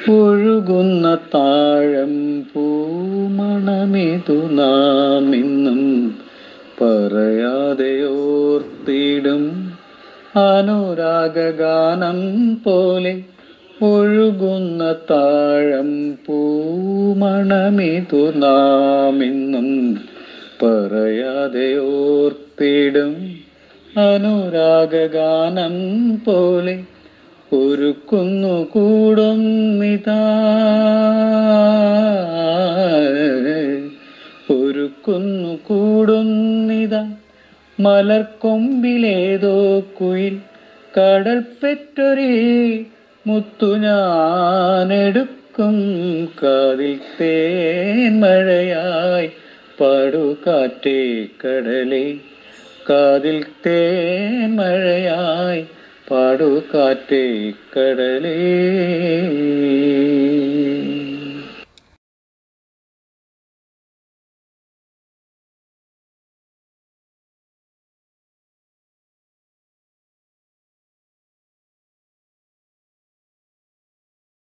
ഒഴുകുന്ന താഴം പൂമണമിതു നാം ഇന്നും പറയാതെ ഓർത്തിടും അനുരാഗഗാനം പോലെ ഒഴുകുന്ന താഴം പൂമണമിതു നാം ഇന്നും പറയാതെ ഓർത്തിടും അനുരാഗഗാനം പോലെ ഒരുക്കുന്നു കൂടുന്നിതാ ഒരുക്കുന്നു കൂടുന്നിതാ മലർക്കൊമ്പിലേതോ കുയിൽ കടൽ പെറ്റൊരേ മുത്തു ഞാനെടുക്കും കാതിൽ തേൻ മഴയായി പാടുകാറ്റേ കടലേ കാതിൽ തേൻ മഴയായി പാടുകാറ്റേ കടലേ